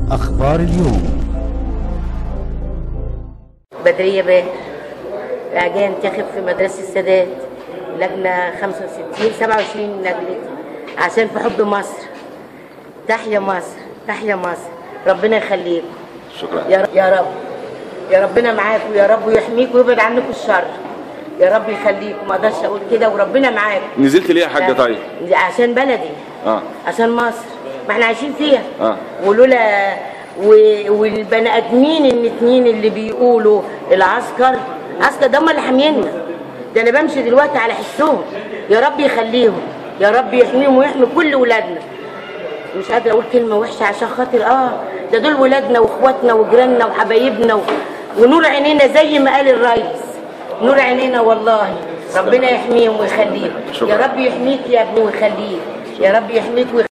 أخبار اليوم بدرية باهر جاي انتخب في مدرسة السادات لجنة 65 27 لجنة عشان في حب مصر تحيا مصر تحيا مصر ربنا يخليكم شكرا يا رب يا رب يا ربنا معاكم يا رب ويحميكم ويبعد عنكم الشر يا رب يخليكم ما اقدرش اقول كده وربنا معاكم نزلت ليه يا حاجه طيب عشان بلدي اه عشان مصر ما احنا عايشين فيها آه. ولولا و... والبني ادمين الاثنين اللي بيقولوا العسكر عسكر ده هم اللي حامينا ده انا بمشي دلوقتي على حسهم يا رب يخليهم يا رب يحميهم ويحمي كل ولادنا مش قادره اقول كلمه وحشه عشان خاطر اه ده دول ولادنا واخواتنا وجيراننا وحبايبنا و... ونور عينينا زي ما قال الرئيس نور عينينا والله ربنا يحميهم ويخليهم شكرا. يا رب يحميك يا ابني ويخليك يا رب يحميك ويخليك